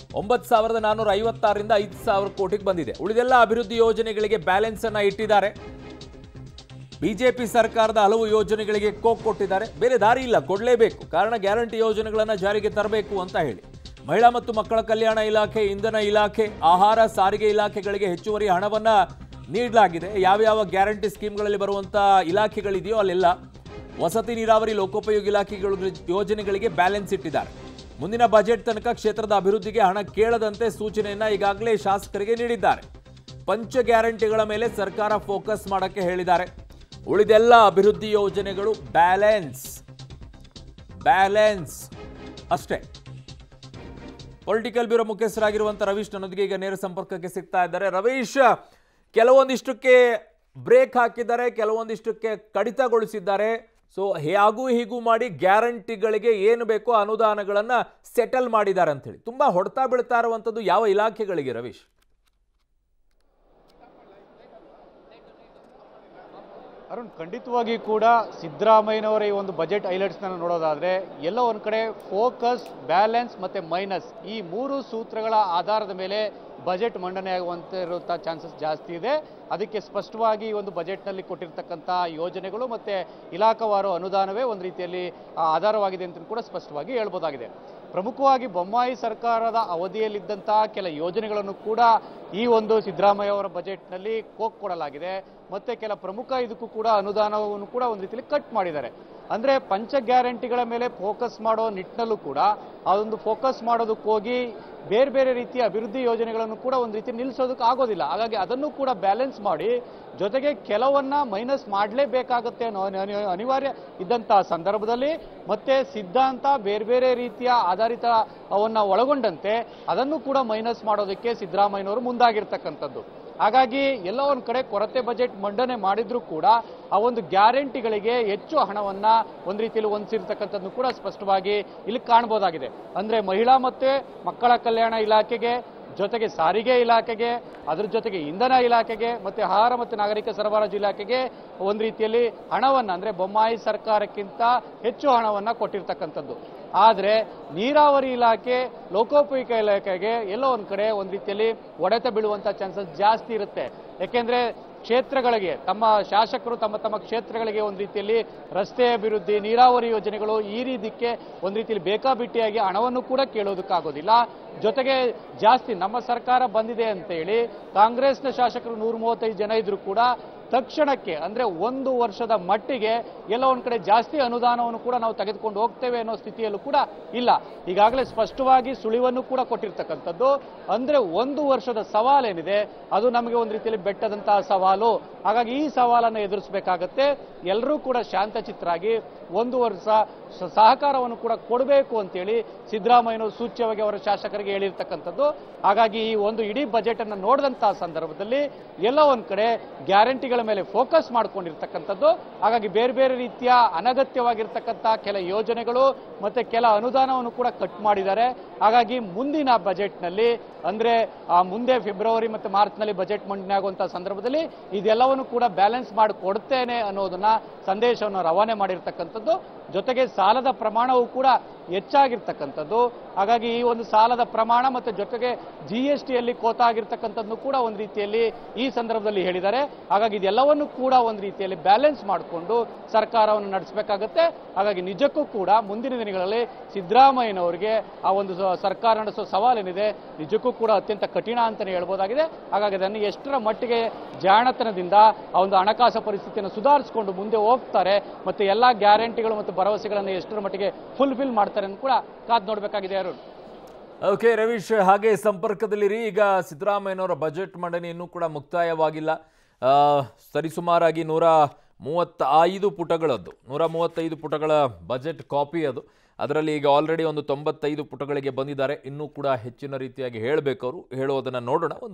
ಒಂಬತ್ತು ಸಾವಿರದ ನಾನ್ನೂರ ಐವತ್ತಾರರಿಂದ ಐದು ಸಾವಿರ ಕೋಟಿಗೆ ಬಂದಿದೆ ಉಳಿದೆಲ್ಲ ಅಭಿವೃದ್ಧಿ ಯೋಜನೆಗಳಿಗೆ ಬ್ಯಾಲೆನ್ಸ್ ಅನ್ನ ಇಟ್ಟಿದ್ದಾರೆ ಬಿಜೆಪಿ ಸರ್ಕಾರದ ಹಲವು ಯೋಜನೆಗಳಿಗೆ ಕೋಕ್ ಕೊಟ್ಟಿದ್ದಾರೆ ಬೇರೆ ದಾರಿ ಇಲ್ಲ ಕೊಡಲೇಬೇಕು ಕಾರಣ ಗ್ಯಾರಂಟಿ ಯೋಜನೆಗಳನ್ನು ಜಾರಿಗೆ ತರಬೇಕು ಅಂತ ಹೇಳಿ ಮಹಿಳಾ ಮತ್ತು ಮಕ್ಕಳ ಕಲ್ಯಾಣ ಇಲಾಖೆ ಇಂಧನ ಇಲಾಖೆ ಆಹಾರ ಸಾರಿಗೆ ಇಲಾಖೆಗಳಿಗೆ ಹೆಚ್ಚುವರಿ ಹಣವನ್ನ ನೀಡಲಾಗಿದೆ ಯಾವ್ಯಾವ ಗ್ಯಾರಂಟಿ ಸ್ಕೀಮ್ಗಳಲ್ಲಿ ಬರುವಂತ ಇಲಾಖೆಗಳಿದೆಯೋ ಅಲ್ಲೆಲ್ಲ ವಸತಿ ನೀರಾವರಿ ಲೋಕೋಪಯೋಗಿ ಇಲಾಖೆಗಳು ಯೋಜನೆಗಳಿಗೆ ಬ್ಯಾಲೆನ್ಸ್ ಇಟ್ಟಿದ್ದಾರೆ ಮುಂದಿನ ಬಜೆಟ್ ತನಕ ಕ್ಷೇತ್ರದ ಅಭಿವೃದ್ಧಿಗೆ ಹಣ ಕೇಳದಂತೆ ಸೂಚನೆಯನ್ನ ಈಗಾಗಲೇ ಶಾಸಕರಿಗೆ ನೀಡಿದ್ದಾರೆ ಪಂಚ ಗ್ಯಾರಂಟಿಗಳ ಮೇಲೆ ಸರ್ಕಾರ ಫೋಕಸ್ ಮಾಡಕ್ಕೆ ಹೇಳಿದ್ದಾರೆ ಉಳಿದೆಲ್ಲ ಅಭಿವೃದ್ಧಿ ಯೋಜನೆಗಳು ಬ್ಯಾಲೆನ್ಸ್ ಬ್ಯಾಲೆನ್ಸ್ ಅಷ್ಟೇ ಪೊಲಿಟಿಕಲ್ ಬ್ಯೂರೋ ಮುಖ್ಯಸ್ಥರಾಗಿರುವಂಥ ರವೀಶ್ ನನ್ನೊಂದಿಗೆ ಈಗ ನೇರ ಸಂಪರ್ಕಕ್ಕೆ ಸಿಗ್ತಾ ಇದ್ದಾರೆ ರವೀಶ್ ಕೆಲವೊಂದಿಷ್ಟಕ್ಕೆ ಬ್ರೇಕ್ ಹಾಕಿದ್ದಾರೆ ಕೆಲವೊಂದಿಷ್ಟಕ್ಕೆ ಕಡಿತಗೊಳಿಸಿದ್ದಾರೆ ಸೊ ಹಾಗೂ ಹೀಗೂ ಮಾಡಿ ಗ್ಯಾರಂಟಿಗಳಿಗೆ ಏನು ಬೇಕೋ ಅನುದಾನಗಳನ್ನು ಸೆಟಲ್ ಮಾಡಿದ್ದಾರೆ ಅಂತೇಳಿ ತುಂಬ ಹೊಡ್ತಾ ಬೀಳ್ತಾ ಇರುವಂಥದ್ದು ಯಾವ ಇಲಾಖೆಗಳಿಗೆ ರವೀಶ್ ಅರುಣ್ ಖಂಡಿತವಾಗಿ ಕೂಡ ಸಿದ್ದರಾಮಯ್ಯನವರ ಈ ಒಂದು ಬಜೆಟ್ ಹೈಲೈಟ್ಸ್ನ ನೋಡೋದಾದ್ರೆ ಎಲ್ಲ ಒಂದು ಕಡೆ ಫೋಕಸ್ ಬ್ಯಾಲೆನ್ಸ್ ಮತ್ತೆ ಮೈನಸ್ ಈ ಮೂರು ಸೂತ್ರಗಳ ಆಧಾರದ ಮೇಲೆ ಬಜೆಟ್ ಮಂಡನೆ ಆಗುವಂತೆ ಇರುವಂಥ ಚಾನ್ಸಸ್ ಜಾಸ್ತಿ ಇದೆ ಅದಕ್ಕೆ ಸ್ಪಷ್ಟವಾಗಿ ಈ ಒಂದು ಬಜೆಟ್ನಲ್ಲಿ ಕೊಟ್ಟಿರ್ತಕ್ಕಂಥ ಯೋಜನೆಗಳು ಮತ್ತೆ ಇಲಾಖಾವಾರು ಅನುದಾನವೇ ಒಂದು ರೀತಿಯಲ್ಲಿ ಆ, ಆಧಾರವಾಗಿದೆ ಅಂತ ಕೂಡ ಸ್ಪಷ್ಟವಾಗಿ ಹೇಳ್ಬೋದಾಗಿದೆ ಪ್ರಮುಖವಾಗಿ ಬೊಮ್ಮಾಯಿ ಸರ್ಕಾರದ ಅವಧಿಯಲ್ಲಿದ್ದಂತಹ ಕೆಲ ಯೋಜನೆಗಳನ್ನು ಕೂಡ ಈ ಒಂದು ಸಿದ್ದರಾಮಯ್ಯ ಅವರ ಬಜೆಟ್ನಲ್ಲಿ ಕೋಕ್ ಕೊಡಲಾಗಿದೆ ಮತ್ತೆ ಕೆಲ ಪ್ರಮುಖ ಇದಕ್ಕೂ ಕೂಡ ಅನುದಾನವನ್ನು ಕೂಡ ಒಂದು ರೀತಿಯಲ್ಲಿ ಕಟ್ ಮಾಡಿದ್ದಾರೆ ಅಂದ್ರೆ ಪಂಚ ಗ್ಯಾರಂಟಿಗಳ ಮೇಲೆ ಫೋಕಸ್ ಮಾಡೋ ನಿಟ್ಟಿನಲ್ಲೂ ಕೂಡ ಅದೊಂದು ಫೋಕಸ್ ಮಾಡೋದಕ್ಕೆ ಹೋಗಿ ಬೇರೆ ಬೇರೆ ರೀತಿಯ ಅಭಿವೃದ್ಧಿ ಯೋಜನೆಗಳನ್ನು ಕೂಡ ಒಂದು ರೀತಿ ನಿಲ್ಲಿಸೋದಕ್ಕೆ ಆಗೋದಿಲ್ಲ ಹಾಗಾಗಿ ಅದನ್ನು ಕೂಡ ಬ್ಯಾಲೆನ್ಸ್ ಮಾಡಿ ಜೊತೆಗೆ ಕೆಲವನ್ನ ಮೈನಸ್ ಮಾಡಲೇಬೇಕಾಗುತ್ತೆ ಅನ್ನೋ ಅನಿ- ಅನಿ- ಅನಿವಾರ್ಯ ಇದ್ದಂತಹ ಸಂದರ್ಭದಲ್ಲಿ ಮತ್ತೆ ಸಿದ್ಧಾಂತ ಬೇರೆ ಬೇರೆ ರೀತಿಯ ಆಧಾರಿತ ಅವನ್ನ ಒಳಗೊಂಡಂತೆ ಅದನ್ನು ಕೂಡ ಮೈನಸ್ ಮಾಡೋದಕ್ಕೆ ಸಿದ್ದರಾಮಯ್ಯನವರು ಮುಂದಾಗಿರ್ತಕ್ಕಂಥದ್ದು ಹಾಗಾಗಿ ಎಲ್ಲ ಒಂದು ಕಡೆ ಕೊರತೆ ಬಜೆಟ್ ಮಂಡನೆ ಮಾಡಿದ್ರು ಕೂಡ ಆ ಒಂದು ಗ್ಯಾರಂಟಿಗಳಿಗೆ ಹೆಚ್ಚು ಹಣವನ್ನ ಒಂದು ರೀತಿಯಲ್ಲಿ ಹೊಂದಿಸಿರ್ತಕ್ಕಂಥದ್ದು ಕೂಡ ಸ್ಪಷ್ಟವಾಗಿ ಇಲ್ಲಿ ಕಾಣಬಹುದಾಗಿದೆ ಅಂದ್ರೆ ಮಹಿಳಾ ಮತ್ತೆ ಮಕ್ಕಳ ಕಲ್ಯಾಣ ಇಲಾಖೆಗೆ ಜೊತೆಗೆ ಸಾರಿಗೆ ಇಲಾಖೆಗೆ ಅದ್ರ ಜೊತೆಗೆ ಇಂಧನ ಇಲಾಖೆಗೆ ಮತ್ತೆ ಆಹಾರ ಮತ್ತು ನಾಗರಿಕ ಸರಬರಾಜು ಇಲಾಖೆಗೆ ಒಂದು ರೀತಿಯಲ್ಲಿ ಹಣವನ್ನ ಅಂದ್ರೆ ಬೊಮ್ಮಾಯಿ ಸರ್ಕಾರಕ್ಕಿಂತ ಹೆಚ್ಚು ಹಣವನ್ನ ಕೊಟ್ಟಿರ್ತಕ್ಕಂಥದ್ದು ಆದ್ರೆ ನೀರಾವರಿ ಇಲಾಖೆ ಲೋಕೋಪಯೋಗಿ ಇಲಾಖೆಗೆ ಎಲ್ಲೋ ಒಂದ್ ಕಡೆ ಒಂದ್ ರೀತಿಯಲ್ಲಿ ಹೊಡೆತ ಬೀಳುವಂತ ಚಾನ್ಸಸ್ ಜಾಸ್ತಿ ಇರುತ್ತೆ ಯಾಕೆಂದ್ರೆ ಕ್ಷೇತ್ರಗಳಿಗೆ ತಮ್ಮ ಶಾಸಕರು ತಮ್ಮ ತಮ್ಮ ಕ್ಷೇತ್ರಗಳಿಗೆ ಒಂದು ರೀತಿಯಲ್ಲಿ ರಸ್ತೆ ಅಭಿವೃದ್ಧಿ ನೀರಾವರಿ ಯೋಜನೆಗಳು ಈ ರೀತಿಗೆ ಒಂದು ರೀತಿಯಲ್ಲಿ ಬೇಕಾಬಿಟ್ಟಿಯಾಗಿ ಹಣವನ್ನು ಕೂಡ ಕೇಳೋದಕ್ಕಾಗೋದಿಲ್ಲ ಜೊತೆಗೆ ಜಾಸ್ತಿ ನಮ್ಮ ಸರ್ಕಾರ ಬಂದಿದೆ ಅಂತ ಹೇಳಿ ಕಾಂಗ್ರೆಸ್ನ ಶಾಸಕರು ನೂರ ಮೂವತ್ತೈದು ಜನ ಇದ್ರು ಕೂಡ ತಕ್ಷಣಕ್ಕೆ ಅಂದ್ರೆ ಒಂದು ವರ್ಷದ ಮಟ್ಟಿಗೆ ಎಲ್ಲ ಒಂದ್ ಕಡೆ ಜಾಸ್ತಿ ಅನುದಾನವನ್ನು ಕೂಡ ನಾವು ತೆಗೆದುಕೊಂಡು ಹೋಗ್ತೇವೆ ಅನ್ನೋ ಸ್ಥಿತಿಯಲ್ಲೂ ಕೂಡ ಇಲ್ಲ ಈಗಾಗಲೇ ಸ್ಪಷ್ಟವಾಗಿ ಸುಳಿವನ್ನು ಕೂಡ ಕೊಟ್ಟಿರ್ತಕ್ಕಂಥದ್ದು ಅಂದ್ರೆ ಒಂದು ವರ್ಷದ ಸವಾಲೇನಿದೆ ಅದು ನಮಗೆ ಒಂದು ರೀತಿಯಲ್ಲಿ ಬೆಟ್ಟದಂತಹ ಸವಾಲು ಹಾಗಾಗಿ ಈ ಸವಾಲನ್ನು ಎದುರಿಸಬೇಕಾಗತ್ತೆ ಎಲ್ಲರೂ ಕೂಡ ಶಾಂತಚಿತ್ತರಾಗಿ ಒಂದು ವರ್ಷ ಸ- ಸಹಕಾರವನ್ನು ಕೂಡ ಕೊಡಬೇಕು ಅಂತೇಳಿ ಸಿದ್ದರಾಮಯ್ಯನವರು ಸೂಚ್ಯವಾಗಿ ಅವರ ಶಾಸಕರಿಗೆ ಹೇಳಿರ್ತಕ್ಕಂಥದ್ದು ಹಾಗಾಗಿ ಈ ಒಂದು ಇಡೀ ಬಜೆಟ್ ಅನ್ನು ನೋಡಿದಂತಹ ಸಂದರ್ಭದಲ್ಲಿ ಎಲ್ಲ ಒಂದ್ ಕಡೆ ಗ್ಯಾರಂಟಿಗಳ ಮೇಲೆ ಫೋಕಸ್ ಮಾಡ್ಕೊಂಡಿರ್ತಕ್ಕಂಥದ್ದು ಹಾಗಾಗಿ ಬೇರೆ ಬೇರೆ ರೀತಿಯ ಅನಗತ್ಯವಾಗಿರ್ತಕ್ಕಂಥ ಕೆಲ ಯೋಜನೆಗಳು ಮತ್ತೆ ಕೆಲ ಅನುದಾನವನ್ನು ಕೂಡ ಕಟ್ ಮಾಡಿದ್ದಾರೆ ಹಾಗಾಗಿ ಮುಂದಿನ ಬಜೆಟ್ನಲ್ಲಿ ಅಂದ್ರೆ ಆ ಮುಂದೆ ಫೆಬ್ರವರಿ ಮತ್ತೆ ಮಾರ್ಚ್ನಲ್ಲಿ ಬಜೆಟ್ ಮಂಡನೆ ಆಗುವಂತಹ ಸಂದರ್ಭದಲ್ಲಿ ಇದೆಲ್ಲವನ್ನು ಕೂಡ ಬ್ಯಾಲೆನ್ಸ್ ಮಾಡಿ ಕೊಡ್ತೇನೆ ಅನ್ನೋದನ್ನ ಸಂದೇಶವನ್ನು ರವಾನೆ ಮಾಡಿರ್ತಕ್ಕಂಥದ್ದು ಜೊತೆಗೆ ಸಾಲದ ಪ್ರಮಾಣವು ಕೂಡ ಹೆಚ್ಚಾಗಿರ್ತಕ್ಕಂಥದ್ದು ಹಾಗಾಗಿ ಈ ಒಂದು ಸಾಲದ ಪ್ರಮಾಣ ಮತ್ತೆ ಜೊತೆಗೆ ಜಿ ಎಸ್ ಟಿಯಲ್ಲಿ ಕೋತ ಆಗಿರ್ತಕ್ಕಂಥದ್ದು ಕೂಡ ಒಂದು ರೀತಿಯಲ್ಲಿ ಈ ಸಂದರ್ಭದಲ್ಲಿ ಹೇಳಿದ್ದಾರೆ ಹಾಗಾಗಿ ಇದೆಲ್ಲವನ್ನು ಕೂಡ ಒಂದು ರೀತಿಯಲ್ಲಿ ಬ್ಯಾಲೆನ್ಸ್ ಮಾಡಿಕೊಂಡು ಸರ್ಕಾರವನ್ನು ನಡೆಸಬೇಕಾಗತ್ತೆ ಹಾಗಾಗಿ ನಿಜಕ್ಕೂ ಕೂಡ ಮುಂದಿನ ದಿನಗಳಲ್ಲಿ ಸಿದ್ದರಾಮಯ್ಯನವರಿಗೆ ಆ ಒಂದು ಸ- ಸರ್ಕಾರ ನಡೆಸೋ ಸವಾಲೇನಿದೆ ನಿಜಕ್ಕೂ ಕೂಡ ಅತ್ಯಂತ ಕಠಿಣ ಅಂತಾನೆ ಹೇಳ್ಬೋದಾಗಿದೆ ಹಾಗಾಗಿ ಅದನ್ನು ಎಷ್ಟರ ಮಟ್ಟಿಗೆ ಜಾಣತನದಿಂದ ಆ ಒಂದು ಹಣಕಾಸು ಪರಿಸ್ಥಿತಿಯನ್ನು ಸುಧಾರಿಸಿಕೊಂಡು ಮುಂದೆ ಹೋಗ್ತಾರೆ ಮತ್ತೆ ಎಲ್ಲಾ ಗ್ಯಾರಂಟಿಗಳು ಮತ್ತು ಭರವಸೆಗಳನ್ನು ಎಷ್ಟರ ಮಟ್ಟಿಗೆ ಫುಲ್ಫಿಲ್ ಮಾಡ್ತಾರೆ ಅಂತ ಕೂಡ ಕಾದ್ ನೋಡಬೇಕಾಗಿದೆ ಅರುಣ್ ಓಕೆ ರವೀಶ್ ಹಾಗೆ ಸಂಪರ್ಕದಲ್ಲಿರಿ ಈಗ ಸಿದ್ದರಾಮಯ್ಯನವರ ಬಜೆಟ್ ಮಂಡನೆ ಇನ್ನೂ ಕೂಡ ಮುಕ್ತಾಯವಾಗಿಲ್ಲ ಆ, ಸರಿಸುಮಾರಾಗಿ ನೂರ ಮೂವತ್ತ ಐದು ಪುಟಗಳದ್ದು ನೂರ ಮೂವತ್ತೈದು ಪುಟಗಳ ಬಜೆಟ್ ಕಾಪಿ ಅದು ಅದರಲ್ಲಿ ಈಗ ಆಲ್ರೆಡಿ ಒಂದು ತೊಂಬತ್ತೈದು ಪುಟಗಳಿಗೆ ಬಂದಿದ್ದಾರೆ ಇನ್ನೂ ಕೂಡ ಹೆಚ್ಚಿನ ರೀತಿಯಾಗಿ ಹೇಳಬೇಕು ಅವರು ಹೇಳೋದನ್ನು ನೋಡೋಣ ಒಂದು